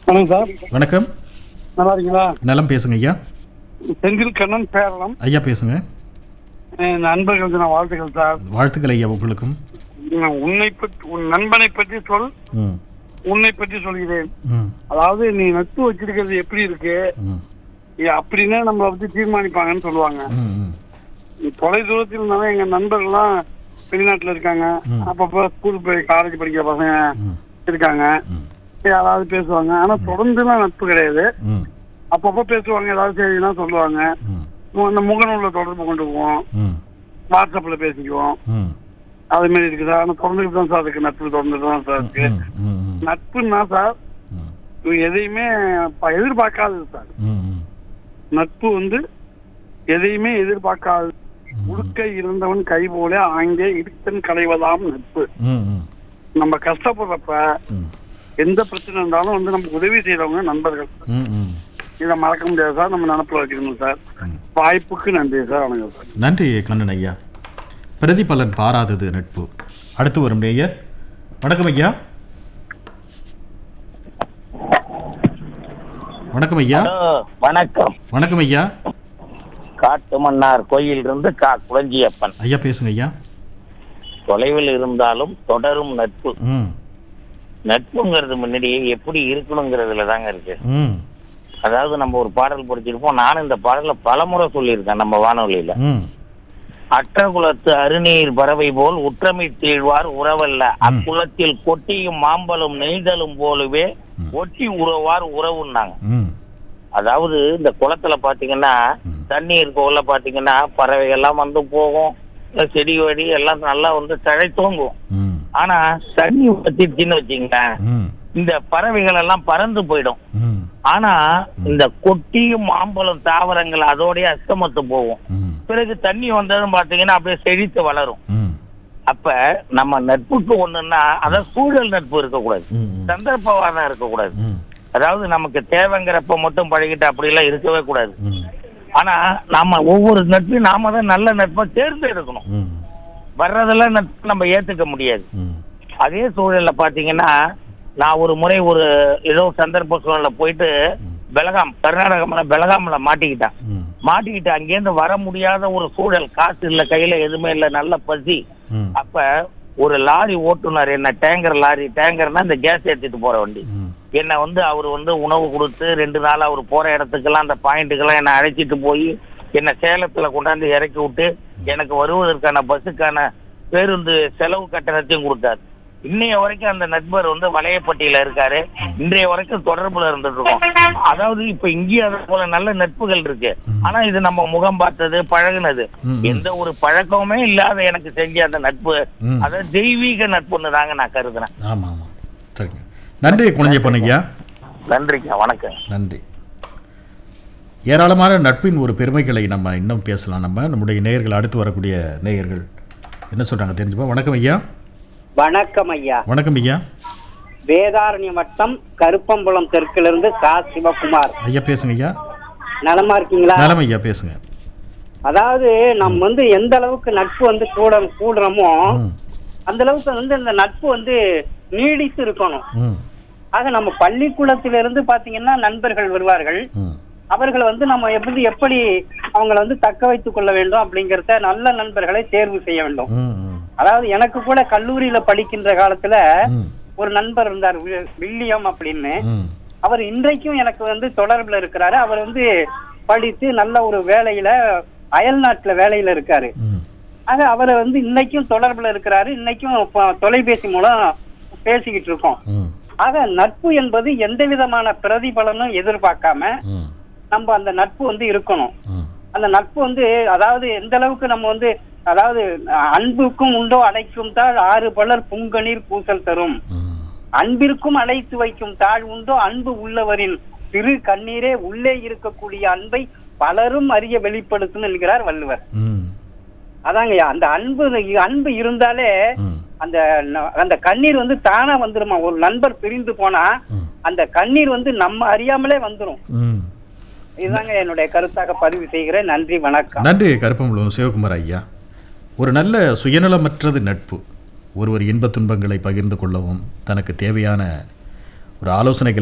வணக்கம் சார் வணக்கம் நல்லா இருக்கீங்களா நலம் பேசுங்க ஐயா செந்தில் கண்ணன் பேரளம் ஐயா பேசுங்க என் நண்பர்களுக்கு நான் வாழ்த்துக்கள் சார் வாழ்த்துக்கள் ஐயா உங்களுக்கும் நான் உன்னை பற்றி உன் நண்பனை பற்றி சொல் ம் உன்னை பற்றி சொல்கிறேன் ம் அதாவது நீ நட்பு வச்சிருக்கிறது எப்படி இருக்கு ம் ஏ, அப்படின்னா நம்மளை பத்தி தீர்மானிப்பாங்கன்னு சொல்லுவாங்க ம் ம் நீ தொலை தூரத்தில் இருந்தாலும் எங்க நண்பர்கள்லாம் வெளிநாட்டுல இருக்காங்க ம். அப்பப்போ ஸ்கூல் போய் காலேஜ் படிக்கிற பசங்க ம் இருக்காங்க ம் யாராவது பேசுவாங்க ஆனா தொடர்ந்துலாம் நட்பு கிடையாது ம் அப்பப்போ பேசுவாங்க ஏதாவது செய்தினா சொல்லுவாங்க ம் மு- அந்த முகநூல்ல தொடர்பு கொண்டு போவோம் ம் வாட்ஸ்அப்ல பேசிக்குவோம் ம் அது மாதிரி இருக்குதா ஆனா தொடர்ந்துட்டு தான் சார் இருக்கு நட்பு தொடர்ந்துட்டு தான் சார் இருக்கு ம் ம் ம் நட்புன்னா சார் ம் இது எதையுமே ப- எதிர்பார்க்காதது சார் ம் ம் நட்பு வந்து எதையுமே எதிர்பார்க்காது உடுக்க இருந்தவன் கை போல ஆங்கே இடுக்கன் களைவதாம் நட்பு ம் ம் நம்ம கஷ்டப்படுறப்ப ம் எந்த பிரச்சனை இருந்தாலும் வந்து நமக்கு உதவி செய்யறவங்க நண்பர்கள் ம் ம் இதை மறக்க முடியாது சார் நம்ம நினப்புல வச்சுக்கணும் சார் ம். வாய்ப்புக்கு நன்றி சார் வணக்கம் சார் நன்றி கண்ணன் ஐயா பிரதிபலன் பாராதது நட்பு அடுத்து வரும் நேயர் வணக்கம் ஐயா வணக்கம் ஐயா ஹலோ வணக்கம் வணக்கம் ஐயா காட்டு மன்னார் கோயில் இருந்து கா குளஞ்சியப்பன் ஐயா பேசுங்க ஐயா தொலைவில் இருந்தாலும் தொடரும் நட்பு ம் நட்புங்கிறது முன்னாடி எப்படி இருக்கணுங்கிறதுல தாங்க இருக்கு ம் அதாவது நம்ம ஒரு பாடல் படிச்சிருப்போம் நானும் இந்த பாடலை பலமுறை சொல்லியிருக்கேன் நம்ம வானொலியில ம் அற்ற குலத்து அருநீர் பறவை போல் உற்றமை தீழ்வார் உறவல்ல அக்குலத்தில் கொட்டியும் மாம்பலும் நெய்தலும் போலவே ஒட்டி உறவார் உறவுன்னாங்க ம் அதாவது இந்த குளத்துல பாத்தீங்கன்னா ம். தண்ணி இருக்கக்குள்ள பாத்தீங்கன்னா பறவைகள் எல்லாம் வந்து போகும் இந்த செடி கொடி எல்லாம் நல்லா வந்து தழை தோங்கும் ம் ஆனா தண்ணி வச்சிருச்சுன்னு வச்சுங்களேன் ம் இந்த பறவைகள் எல்லாம் பறந்து போயிடும் ம் ஆனா இந்த கொட்டியும் மாம்பழம் தாவரங்கள் அதோடய அஸ்தமத்து போகும் ம் பிறகு தண்ணி வந்ததும் பாத்தீங்கன்னா அப்படியே செழித்து வளரும் ம் அப்ப நம்ம நட்புக்கு ஒண்ணுன்னா அதான் சூழல் நட்பு இருக்கக்கூடாது ம் சந்தர்ப்பவாதம் இருக்கக்கூடாது ம் அதாவது நமக்கு தேவைங்கிறப்ப மட்டும் பழகிட்டு அப்படிலாம் இருக்கவே கூடாது ம் ஆனா நாம ஒவ்வொரு நட்பையும் நாம தான் நல்ல நட்பை தேர்ந்தெடுக்கணும் ம் வர்றதெல்லாம் நட்பு நம்ம ஏத்துக்க முடியாது ம் அதே சூழல்ல பாத்தீங்கன்னா நான் ஒரு முறை ஒரு ஏதோ சந்தர்ப்ப சூழல்ல போயிட்டு பெலகாம் கர்நாடகம்ல பெலகாம்ல மாட்டிக்கிட்டேன் ம் மாட்டிக்கிட்டு அங்கேருந்து வர முடியாத ஒரு சூழல் காசு இல்ல கையில எதுவுமே இல்ல நல்ல பசி ம் அப்ப ஒரு லாரி ஓட்டுனர் என்ன டேங்கர் லாரி டேங்கர்னா இந்த கேஸ் ஏத்திட்டு போற வண்டி ம் என்னை வந்து அவர் வந்து உணவு கொடுத்து ரெண்டு நாள் அவர் போற இடத்துக்கெல்லாம் அந்த பாயிண்ட்டுக்கெல்லாம் என்னை அழைச்சிட்டு போய் என்னை சேலத்துல கொண்டாந்து இறக்கி விட்டு எனக்கு வருவதற்கான பஸ்ஸுக்கான பேருந்து செலவு கட்டணத்தையும் கொடுத்தாரு இன்னைய வரைக்கும் அந்த நண்பர் வந்து வளையப்பட்டியில இருக்காரு இன்றைய வரைக்கும் தொடர்புல இருந்துட்டு இருக்கோம் அதாவது இப்ப இங்கேயும் அது போல நல்ல நட்புகள் இருக்கு ஆனா இது நம்ம முகம் பார்த்தது பழகுனது ம். எந்த ஒரு பழக்கமுமே இல்லாத எனக்கு செஞ்ச அந்த நட்பு ம். அதாவது தெய்வீக நட்புன்னு தாங்க நான் கருதுறேன் ஆமாம் ஆமாம் சரிங்க நன்றி குழந்தைப்பன் ஐயா நன்றிங்க வணக்கம் நன்றி ஏராளமான நட்பின் ஒரு பெருமைகளை நம்ம இன்னும் பேசலாம் நம்ம நம்முடைய நேயர்கள் அடுத்து வரக்கூடிய நேயர்கள் என்ன சொல்றாங்க தெரிஞ்சுப்போம் வணக்கம் ஐயா வணக்கம் ஐயா வணக்கம் ஐயா வேதாரண்ய வட்டம் கருப்பம்புலம் தெற்கிலிருந்து கா சிவகுமார் ஐயா பேசுங்க ஐயா நலமா இருக்கீங்களா நலம் ஐயா பேசுங்க அதாவது நம்ம வந்து எந்த அளவுக்கு நட்பு வந்து கூட கூடுறோமோ ம் அந்த அளவுக்கு வந்து இந்த நட்பு வந்து நீடித்து இருக்கணும் ம் ஆக நம்ம பள்ளிக்கூடத்திலிருந்து பாத்தீங்கன்னா நண்பர்கள் வருவார்கள் ம் அவர்கள் வந்து நம்ம எப்படி எப்படி அவங்களை வந்து தக்க வைத்துக் கொள்ள வேண்டும் அப்படிங்கறத நல்ல நண்பர்களை தேர்வு செய்ய வேண்டும் ம் ம் அதாவது எனக்கு கூட கல்லூரியில படிக்கின்ற காலத்துல ம் ஒரு நண்பர் இருந்தார் வி- வில்லியம் அப்படின்னு ம் அவர் இன்றைக்கும் எனக்கு வந்து தொடர்புல இருக்கிறாரு அவர் வந்து படித்து நல்ல ஒரு வேலையில அயல் நாட்டுல வேலையில இருக்காரு ம் ஆக அவரை வந்து இன்னைக்கும் தொடர்புல இருக்கிறாரு இன்னைக்கும் ப- தொலைபேசி மூலம் பேசிக்கிட்டு இருக்கோம் ம் ஆக நட்பு என்பது எந்த விதமான பிரதிபலனும் எதிர்பார்க்காம ம் நம்ம அந்த நட்பு வந்து இருக்கணும் ம் அந்த நட்பு வந்து அதாவது எந்த அளவுக்கு நம்ம வந்து அதாவது அஹ், அன்புக்கும் உண்டோ அடைக்கும் தாழ் ஆறு பலர் புங்கநீர் பூசல் தரும் ம் அன்பிற்கும் அழைத்து வைக்கும் தாழ் உண்டோ அன்பு உள்ளவரின் சிறு கண்ணீரே உள்ளே இருக்கக்கூடிய அன்பை பலரும் அறிய வெளிப்படுத்தும் என்கிறார் வள்ளுவர் ம் அதாங்கய்யா அந்த அன்பு அன்பு இருந்தாலே ம் அந்த ந- அந்த கண்ணீர் வந்து தானா வந்துருமா ஒரு நண்பர் பிரிந்து போனா ம் அந்த கண்ணீர் வந்து நம்ம அறியாமலே வந்துரும் ம் இதுதாங்க என்னுடைய கருத்தாக பதிவு செய்கிறேன் நன்றி வணக்கம் நன்றி கருப்பம்புலம் சிவகுமார் ஐயா ஒரு நல்ல சுயநலமற்றது நட்பு ஒருவர் இன்பத் துன்பங்களை பகிர்ந்து கொள்ளவும் தனக்கு தேவையான ஒரு ஆலோசனைகள்